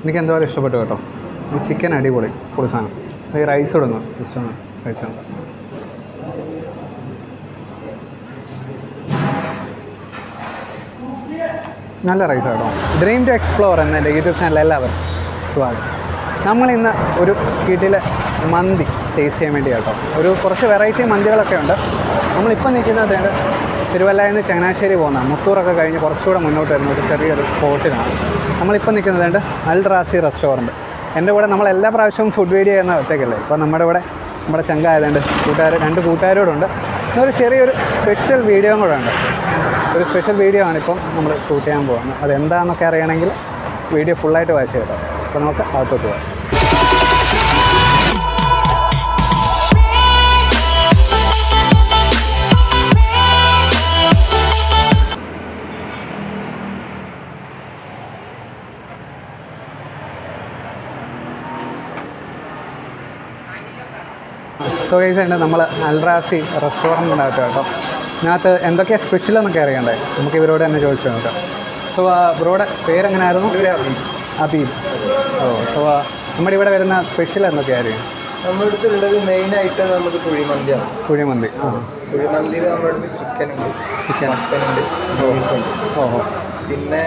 എനിക്ക് എന്തായാലും ഇഷ്ടപ്പെട്ടു കേട്ടോ ഈ ചിക്കൻ അടിപൊളി പൊളി സാധനം ഈ റൈസ് ഇടുന്നു ജസ്റ്റ് ഒന്ന് കഴിച്ചാൽ നല്ല റൈസ് കേട്ടോ ഡ്രീം ടു എക്സ്പ്ലോർ എന്ന എൻ്റെ യൂട്യൂബ് ചാനൽ എല്ലാവർക്കും സ്വാഗതം നമ്മൾ ഇന്ന് ഒരു വീട്ടിലെ മന്തി ടേസ്റ്റ് ചെയ്യാൻ വേണ്ടി കേട്ടോ ഒരു കുറച്ച് വെറൈറ്റി മന്തികളൊക്കെ ഉണ്ട് നമ്മളിപ്പോൾ നിൽക്കുന്നത് ഏതാണ്ട് തിരുവല്ലയിൽ നിന്ന് ചങ്ങനാശ്ശേരി പോകുന്ന മുത്തൂറൊക്കെ കഴിഞ്ഞ് കുറച്ചുകൂടെ മുന്നോട്ട് വരുന്ന ഒരു ചെറിയൊരു സ്പോട്ടിലാണ് നമ്മളിപ്പോൾ നിൽക്കുന്നത് ഏതാണ്ട് അൽ റാസി റെസ്റ്റോറൻറ്റ് എൻ്റെ കൂടെ നമ്മൾ എല്ലാ പ്രാവശ്യവും ഫുഡ് വീഡിയോ ചെയ്യുന്ന ഒറ്റയ്ക്കല്ലേ ഇപ്പോൾ നമ്മുടെ ഇവിടെ നമ്മുടെ ചങ്കായതുകൊണ്ട് കൂട്ടുകാർ രണ്ട് കൂട്ടുകാരോടുണ്ട് ഇന്നൊരു ചെറിയൊരു സ്പെഷ്യൽ വീഡിയോയും കൂടെ ഉണ്ട് ഒരു സ്പെഷ്യൽ വീഡിയോ ആണ് ഇപ്പം നമ്മൾ ഷൂട്ട് ചെയ്യാൻ പോകുന്നത് അതെന്താണെന്നൊക്കെ അറിയണമെങ്കിൽ വീഡിയോ ഫുള്ളായിട്ട് വായിച്ച് കേട്ടോ അപ്പോൾ നമുക്ക് അകത്തോട്ട് പോകാം സോ ഗൈസ് ഉണ്ട് നമ്മൾ അൽറാസി റെസ്റ്റോറൻറ്റിനകത്ത് കേട്ടോ ഇതിനകത്ത് എന്തൊക്കെയാണ് സ്പെഷ്യൽ എന്നൊക്കെ അറിയണ്ടേ നമുക്ക് ഇവരോട് തന്നെ ചോദിച്ചു നോക്കാം സോ ബ്രോയുടെ പേരെങ്ങനെയായിരുന്നു അബീബ് ഓ സോ നമ്മുടെ ഇവിടെ വരുന്ന സ്പെഷ്യൽ എന്തൊക്കെയായിരിക്കും നമ്മുടെ അടുത്തുള്ളത് മെയിൻ ആയിട്ട് നമുക്ക് കുഴിമന്തിയാണ് കുഴിമന്തി ആ കുഴിമന്തിയിൽ നമ്മുടെ അടുത്ത് ചിക്കൻ ഉണ്ട് ചിക്കൻ മട്ടൻ ഉണ്ട് ബീഫ് ഉണ്ട് ഓഹോ പിന്നെ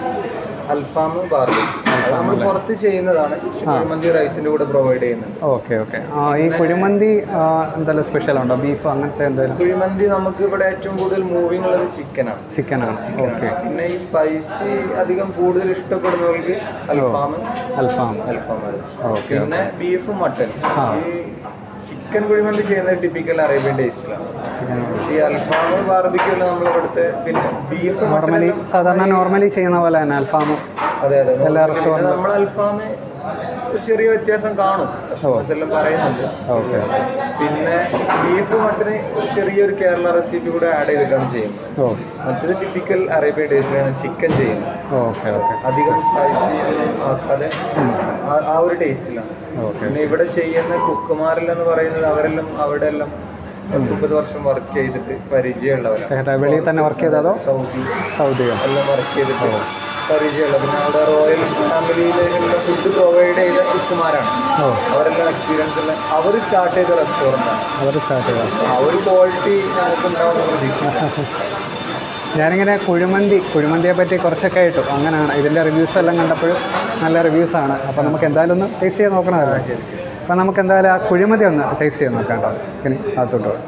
അൽഫാം ബാർബി അത് നമ്മൾ പുറത്ത് ചെയ്യുന്നതാണ് പക്ഷെ കുഴിമന്തി റൈസിന്റെ കൂടെ പ്രൊവൈഡ് ചെയ്യുന്നുണ്ട് ഓക്കെ ഓക്കെ ആ ഈ കുഴിമന്തി ആ, എന്തെങ്കിലും സ്പെഷ്യൽ ഉണ്ടോ ബീഫ് അങ്ങനത്തെ എന്തെങ്കിലും കുഴിമന്തി നമുക്ക് ഇവിടെ ഏറ്റവും കൂടുതൽ മൂവിങ് ഉള്ളത് ചിക്കനാണ് ചിക്കനാണ് ഓക്കെ പിന്നെ ഈ സ്പൈസി അധികം കൂടുതൽ ഇഷ്ടപ്പെടുന്നവർക്ക് അൽഫാം അൽഫാം അൽഫാം അത് ഓക്കെ പിന്നെ ബീഫ് മട്ടൻ ആ. ഈ ചിക്കൻ കുഴിമന്തി ചെയ്യുന്നത് ടിപ്പിക്കൽ അറേബ്യൻ ടേസ്റ്റിലാണ് ചിക്കൻ പക്ഷേ ഈ അൽഫാം ബാർബിക്കുള്ള നമ്മളിവിടുത്തെ പിന്നെ ബീഫ് നോർമലി സാധാരണ നോർമലി ചെയ്യുന്ന പോലെ തന്നെ അൽഫാമും അതെ അതെ എല്ലാ പിന്നെ നമ്മൾ അൽഫാം ഒരു ചെറിയ വ്യത്യാസം കാണും കസ്റ്റമേഴ്സ് എല്ലാം പറയുന്നുണ്ട് ഓക്കെ ഓക്കെ പിന്നെ ബീഫ് മട്ടന് ചെറിയൊരു കേരള റെസിപ്പി കൂടെ ആഡ് ചെയ്തിട്ടാണ് ചെയ്യുന്നത് ഓ മറ്റേത് ടിപ്പിക്കൽ അറേബ്യൻ ടേസ്റ്റിലാണ് ചിക്കൻ ചെയ്യുന്നത് ഓക്കെ ഓക്കെ അധികം സ്പൈസി ഒന്നും ആക്കാതെ ആ- ആ ഒരു ടേസ്റ്റിലാണ് ഓക്കെ പിന്നെ ഇവിടെ ചെയ്യുന്ന കുക്കുമാരെല്ലാം പറയുന്നത് അവരെല്ലാം അവിടെ എല്ലാം മുപ്പത് വർഷം വർക്ക് ചെയ്തിട്ട് പരിചയമുള്ളവരാണ് ചേട്ടാ വെളിയിൽ തന്നെ വർക്ക് ചെയ്തതോ സൗദി സൗദിയോ എല്ലാം വർക്ക് ചെയ്തിട്ട് പരിചയമുള്ള പിന്നെ അവിടെ റോയൽ ഫാമിലിയിലുള്ള ഫുഡ് പ്രൊവൈഡ് ചെയ്ത കുക്കുമാരാണ് ഓ അവരെല്ലാം എക്സ്പീരിയൻസ് എല്ലാം അവർ സ്റ്റാർട്ട് ചെയ്ത റെസ്റ്റോറൻ്റ് ആണ് അവർ സ്റ്റാർട്ട് ചെയ്തോ ആ ഒരു ക്വാളിറ്റി നമുക്ക് ഉണ്ടാവുന്ന പ്രതീക്ഷിക്കുന്നു ഞാനിങ്ങനെ കുഴിമന്തി കുഴിമന്തിയെ പറ്റി കുറച്ചൊക്കെ ആയിട്ടു അങ്ങനെയാണ് ഇതിൻ്റെ റിവ്യൂസ് എല്ലാം കണ്ടപ്പോൾ നല്ല റിവ്യൂസാണ് അപ്പോൾ നമുക്ക് എന്തായാലും ഒന്ന് ടേസ്റ്റ് ചെയ്ത് നോക്കണമല്ലോ അപ്പോൾ നമുക്ക് എന്തായാലും ആ കുഴിമന്തി ഒന്ന് ടേസ്റ്റ് ചെയ്ത് നോക്കാം കേട്ടോ ഇനി അകത്തോട്ട് പോകാം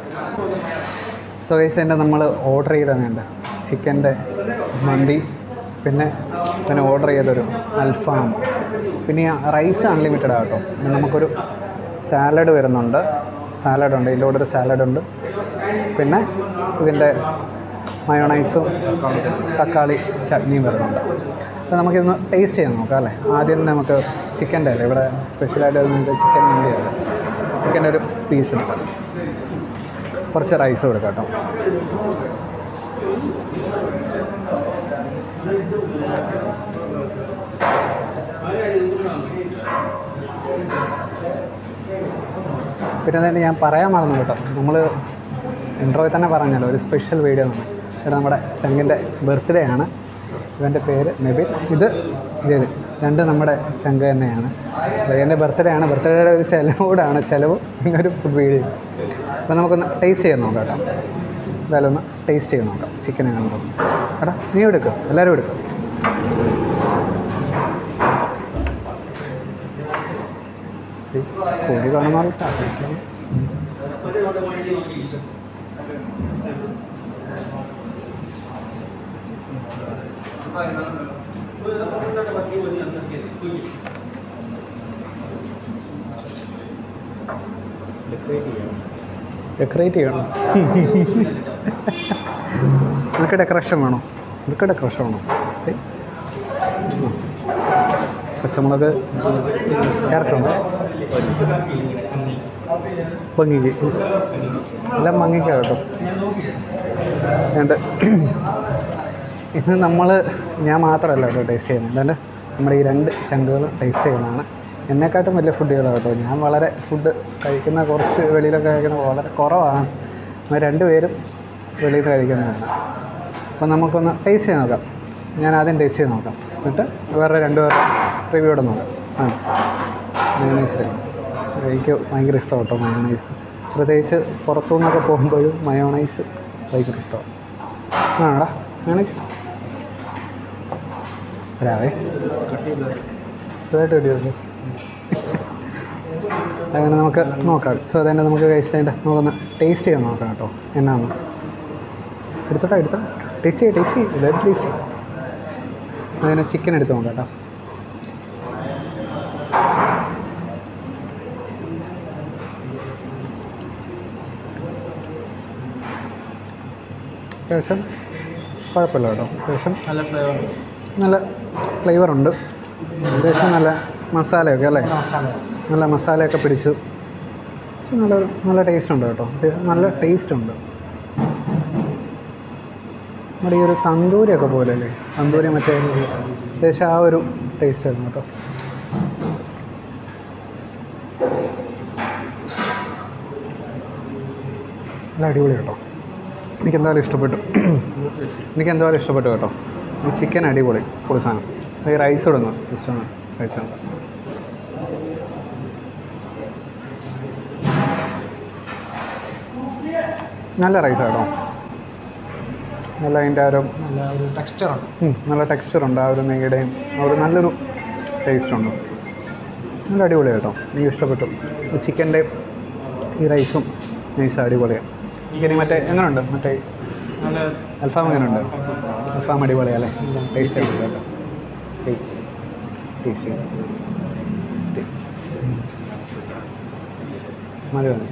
സോ ഗൈസ് എൻ്റെ നമ്മൾ ഓർഡർ ചെയ്തതുണ്ട് ചിക്കൻ്റെ മന്തി പിന്നെ പിന്നെ ഓർഡർ ചെയ്തൊരു അൽഫാം പിന്നെ റൈസ് അൺലിമിറ്റഡ് ആട്ടോ പിന്നെ നമുക്കൊരു സാലഡ് വരുന്നുണ്ട് സാലഡ് ഉണ്ട് ഇതിലൂടെ ഒരു സാലഡ് ഉണ്ട് പിന്നെ ഇതിൻ്റെ മയോണൈസും തക്കാളി ചട്നിയും വരുന്നുണ്ട് അപ്പോൾ നമുക്കിതൊന്ന് ടേസ്റ്റ് ചെയ്ത് നോക്കാം അല്ലേ ആദ്യം തന്നെ നമുക്ക് ചിക്കൻ്റെ അല്ലേ ഇവിടെ സ്പെഷ്യലായിട്ട് നമുക്ക് ചിക്കൻ മന്തിയല്ലേ ചിക്കൻ്റെ ഒരു പീസ് എടുക്കാം കുറച്ച് റൈസ് കൊടുക്കാം കേട്ടോ പിന്നെ തന്നെ ഞാൻ പറയാൻ മറന്നു കേട്ടോ നമ്മൾ ഇൻട്രോയിൽ തന്നെ പറഞ്ഞല്ലോ ഒരു സ്പെഷ്യൽ വീഡിയോ ആണ് ഇത് നമ്മുടെ ചങ്കിൻ്റെ ബർത്ത്ഡേ ആണ് ഇവൻ്റെ പേര് നബിൻ ഇത് ജെലിൻ രണ്ട് നമ്മുടെ ചങ്ക് തന്നെയാണ് എൻ്റെ ബർത്ത്ഡേ ആണ് ബർത്ത്ഡേയുടെ ഒരു ചിലവൂടാണ് ചിലവ് പിന്നെ ഒരു ഫുഡ് വീഡിയോ അപ്പോൾ നമുക്കൊന്ന് ടേസ്റ്റ് ചെയ്ത് നോക്കാം കേട്ടോ എന്തായാലും ഒന്ന് ടേസ്റ്റ് ചെയ്ത് നോക്കാം ചിക്കൻ കണ്ടു എടാ നീ എടുക്കും എല്ലാവരും എടുക്കും കോഴി കാണുന്ന ഡെക്കറേറ്റ് ചെയ്യണം നിനക്ക് ഡെക്കറേഷൻ വേണോ നിനക്ക് ഡെക്കറേഷൻ വേണോ ഏയ്. ആ. പച്ചമുളക് ക്യാരറ്റുണ്ട് ഭംഗിക്ക് എല്ലാം ഭംഗിക്കാണ് കേട്ടോ വേണ്ട ഇന്ന് നമ്മൾ ഞാൻ മാത്രമല്ല കേട്ടോ ടേസ്റ്റ് ചെയ്യുന്നത് അതുകൊണ്ട് നമ്മുടെ ഈ രണ്ട് ചങ്കുകൾ ടേസ്റ്റ് ചെയ്യുന്നതാണ് എന്നെക്കാട്ടും വലിയ ഫുഡുകളാണ് കേട്ടോ ഞാൻ വളരെ ഫുഡ് കഴിക്കുന്ന കുറച്ച് വെളിയിലൊക്കെ കഴിക്കുന്നത് വളരെ കുറവാണ് നമ്മൾ രണ്ടുപേരും വെളിയിൽ നിന്ന് കഴിക്കുന്നതാണ് അപ്പോൾ നമുക്കൊന്ന് ടേസ്റ്റ് ചെയ്ത് നോക്കാം ഞാൻ ആദ്യം ടേസ്റ്റ് ചെയ്ത് നോക്കാം എന്നിട്ട് വേറെ രണ്ടുപേരുടെ റിവ്യൂ ഇടുന്നു ആ മയോണൈസ് എനിക്ക് ഭയങ്കര ഇഷ്ടമാണ് കേട്ടോ മയോണൈസ് പ്രത്യേകിച്ച് പുറത്തുനിന്നൊക്കെ പോകുമ്പോഴും മയോണൈസ് ഭയങ്കര ഇഷ്ടമാണ് ആണോടാ മയോണൈസ് രാവേ ഇതായിട്ട് കിട്ടിയല്ലോ അങ്ങനെ നമുക്ക് നോക്കാം സോ അതന്നെ നമുക്ക് കഴിച്ചതിൻ്റെ നമുക്കൊന്ന് ടേസ്റ്റ് ചെയ്യാൻ നോക്കാം കേട്ടോ എന്നാന്ന് എടുത്തോട്ടെ എടുത്തോ ടേസ്റ്റ് ചെയ്യാം ടേസ്റ്റ് ചെയ്യും ഇതായിട്ട് ടേസ്റ്റ് ചെയ്യും അങ്ങനെ ചിക്കൻ എടുത്ത് നോക്കാം കേട്ടോ അത്യാവശ്യം കുഴപ്പമില്ല കേട്ടോ അത്യാവശ്യം നല്ല ഫ്ലേവർ നല്ല ഫ്ലേവറുണ്ട് അത്യാവശ്യം നല്ല മസാലയൊക്കെ അല്ലേ നല്ല മസാലയൊക്കെ പിടിച്ചു പക്ഷെ നല്ലൊരു നല്ല ടേസ്റ്റ് ഉണ്ട് കേട്ടോ ഇത് നല്ല ടേസ്റ്റ് ഉണ്ട് നമ്മുടെ ഈ ഒരു തന്തൂരിയൊക്കെ പോലെ അല്ലേ തന്തൂരി മറ്റേ ഏകദേശം ആ ഒരു ടേസ്റ്റ് ആയിരുന്നു കേട്ടോ നല്ല അടിപൊളി കേട്ടോ എനിക്ക് എന്തായാലും ഇഷ്ടപ്പെട്ടു എനിക്ക് എന്തായാലും ഇഷ്ടപ്പെട്ടു കേട്ടോ ഈ ചിക്കൻ അടിപൊളി പൊളി സാധനം ഈ റൈസ് ഇടുന്നു ഇഷ്ടമാണ് കഴിച്ചാണ് നല്ല റൈസ് കേട്ടോ നല്ല അതിൻ്റെ ആ ഒരു നല്ല ഒരു ടെക്സ്ചറാണ് ഉം, നല്ല ടെക്സ്ചർ ഉണ്ട് ആ ഒരു നെയ്യുടെയും ആ ഒരു നല്ലൊരു ടേസ്റ്റ് ഉണ്ട് നല്ല അടിപൊളി കേട്ടോ എനിക്ക് ഇഷ്ടപ്പെട്ടു ഈ ചിക്കൻ്റെ ഈ റൈസും നൈസ് അടിപൊളിയാണ് ഇനി മറ്റേ എങ്ങനെയുണ്ട് മറ്റേ നല്ല അൽഫാം എങ്ങനെയുണ്ട് അൽഫാം അടിപൊളിയല്ലേ ടേസ്റ്റ് ആയിട്ട് കേട്ടോ ടേസ്റ്റ് മതി മതി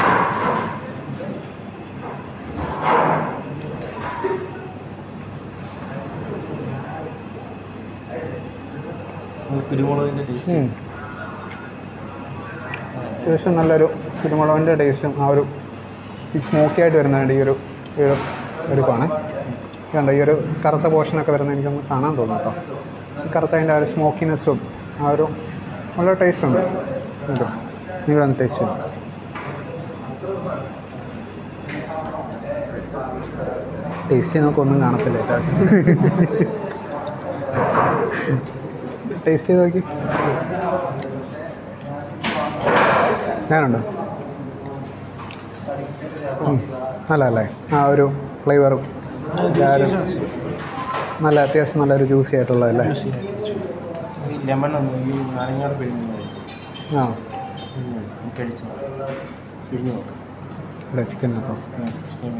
കുരുമുളകിൻ്റെ ടേസ്റ്റ് ഉം. അത്യാവശ്യം നല്ലൊരു കുരുമുളകിൻ്റെ ടേസ്റ്റും ആ ഒരു ഈ സ്മോക്കി ആയിട്ട് വരുന്നുണ്ട് ഈ ഒരു ഈ ഒരു എടുപ്പാണ് കണ്ടോ ഈ ഒരു കറുത്ത പോർഷനൊക്കെ വരുന്നത് എനിക്കൊന്ന് കാണാൻ തോന്നും കേട്ടോ ഈ കറുത്ത അതിൻ്റെ ആ ഒരു സ്മോക്കിനെസ്സും ആ ഒരു നല്ല ടേസ്റ്റ് ഉണ്ട് ഉണ്ട് നിങ്ങളൊന്ന് ടേസ്റ്റ് ചെയ്യും ടേസ്റ്റ് ചെയ്ത് നോക്കൊന്നും കാണത്തില്ല അത്യാവശ്യം ടേസ്റ്റ് ചെയ്ത് നോക്കി ഞാനുണ്ട് നല്ല അല്ലേ ആ ഒരു ഫ്ലേവറും നല്ല അത്യാവശ്യം നല്ലൊരു ജ്യൂസി ആയിട്ടുള്ളതല്ലേ ലെമൺ ഈ നാരങ്ങാട് പിഴിഞ്ഞു ആ കഴിച്ചു പിഴിഞ്ഞു നോക്കാം ഇവിടെ ചിക്കൻ അപ്പം ചിക്കൻ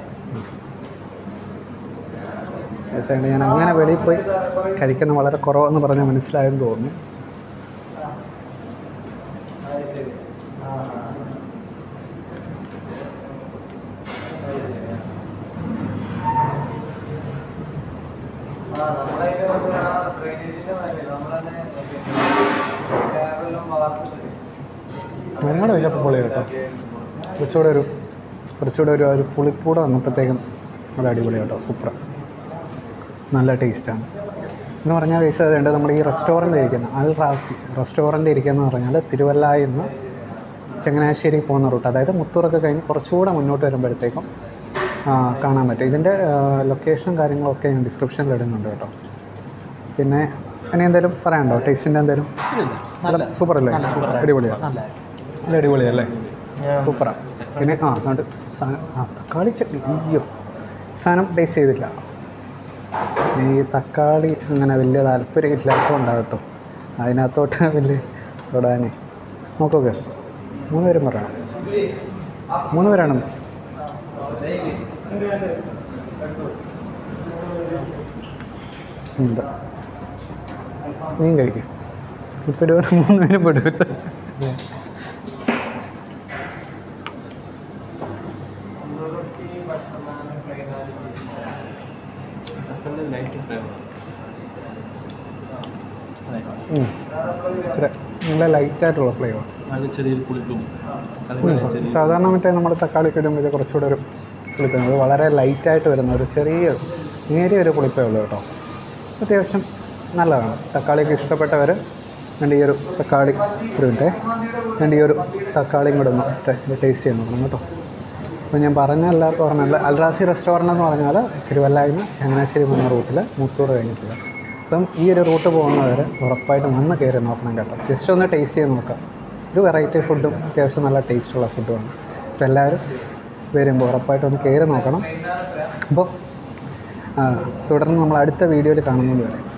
തീർച്ചയായിട്ടും ഞാൻ അങ്ങനെ വെളിയിൽ പോയി കഴിക്കുന്ന വളരെ കുറവെന്ന് പറഞ്ഞാൽ മനസ്സിലായെന്ന് തോന്നുന്നു ഞങ്ങളുടെ വലിയ പൊളി കേട്ടോ കുറച്ചുകൂടെ ഒരു കുറച്ചുകൂടെ ഒരു ഒരു പുളിപ്പൂടെ വന്നപ്പോഴത്തേക്കും അത് അടിപൊളി കേട്ടോ സൂപ്പർ നല്ല ടേസ്റ്റാണ് എന്ന് പറഞ്ഞാൽ പൈസ അതുണ്ട് നമ്മൾ ഈ റെസ്റ്റോറൻറ്റ് ഇരിക്കുന്ന അൽ റാസി റെസ്റ്റോറൻറ്റ് ഇരിക്കുന്നത് പറഞ്ഞാൽ തിരുവല്ലായിൽ നിന്ന് ചങ്ങനാശ്ശേരി പോകുന്ന റൂട്ട് അതായത് മുത്തൂറൊക്കെ കഴിഞ്ഞ് കുറച്ചുകൂടെ മുന്നോട്ട് വരുമ്പോഴത്തേക്കും ആ, കാണാൻ പറ്റും ഇതിൻ്റെ ലൊക്കേഷനും കാര്യങ്ങളൊക്കെ ഞാൻ ഡിസ്ക്രിപ്ഷനിൽ ഇടുന്നുണ്ട് കേട്ടോ പിന്നെ ഇനി എന്തെങ്കിലും പറയാനുണ്ടോ ടേസ്റ്റിൻ്റെ എന്തെങ്കിലും നല്ല സൂപ്പർ അല്ലേ അടിപൊളിയാണ് നല്ല അടിപൊളിയല്ലേ സൂപ്പറാണ് പിന്നെ ആ അതുകൊണ്ട് സാധനം ആ തക്കാളി ചട്നി അയ്യോ സാധനം ടേസ്റ്റ് ചെയ്തില്ല ഈ തക്കാളി അങ്ങനെ വലിയ താല്പര്യം ഇല്ലാത്തതുകൊണ്ടാണ് കേട്ടോ അതിനകത്തോട്ട് വലിയ തൊടാനേ നോക്കൊക്കെ മൂന്ന് പേരും പറയണം മൂന്ന് പേരാണ് ഉണ്ട് നീയും കഴിക്കും ഇപ്പം ഇവിടെ മൂന്ന് പേരും പെടും ലൈറ്റ് ഫ്ലേവർ ഉം. ഇച്ചിരി നല്ല ലൈറ്റായിട്ടുള്ള ഫ്ലേവർ അത് ചെറിയൊരു പുളിപ്പും സാധാരണ മറ്റേ നമ്മൾ തക്കാളി ഇടുമ്പോൾ ഇത് കുറച്ചുകൂടെ ഒരു പുളിപ്പാണ് ഇത് വളരെ ലൈറ്റായിട്ട് വരുന്ന ഒരു ചെറിയ നേരിയ ഒരു പുളിപ്പേ ഉള്ളൂ കേട്ടോ അത്യാവശ്യം നല്ലതാണ് തക്കാളിയൊക്കെ ഇഷ്ടപ്പെട്ടവർ എൻ്റെ ഈ ഒരു തക്കാളി ഒരു മിനിറ്റേ എൻ്റെ ഈ ഒരു തക്കാളിയും കൂടെ ഒന്ന് ടേസ്റ്റ് ചെയ്ത് നോക്കണം കേട്ടോ അപ്പോൾ ഞാൻ പറഞ്ഞ എല്ലാവർക്കും പറഞ്ഞാൽ അൽറാസി റെസ്റ്റോറൻ്റ് എന്ന് പറഞ്ഞാൽ തിരുവല്ലായിൽ നിന്ന് ചങ്ങനാശ്ശേരി പോകുന്ന റൂട്ടിൽ മുത്തൂർ കഴിഞ്ഞിട്ടുള്ള അപ്പം ഈ ഒരു റൂട്ട് പോകുന്നവർ ഉറപ്പായിട്ടും വന്ന് കയറി നോക്കണം കേട്ടോ ജസ്റ്റ് ഒന്ന് ടേസ്റ്റ് ചെയ്ത് നോക്കാം ഒരു വെറൈറ്റി ഫുഡും അത്യാവശ്യം നല്ല ടേസ്റ്റുള്ള ഫുഡുമാണ് അപ്പോൾ എല്ലാവരും വരുമ്പോൾ ഉറപ്പായിട്ടും ഒന്ന് കയറി നോക്കണം അപ്പോൾ ആ, തുടർന്ന് നമ്മൾ അടുത്ത വീഡിയോയിൽ കാണുന്നത് വരെ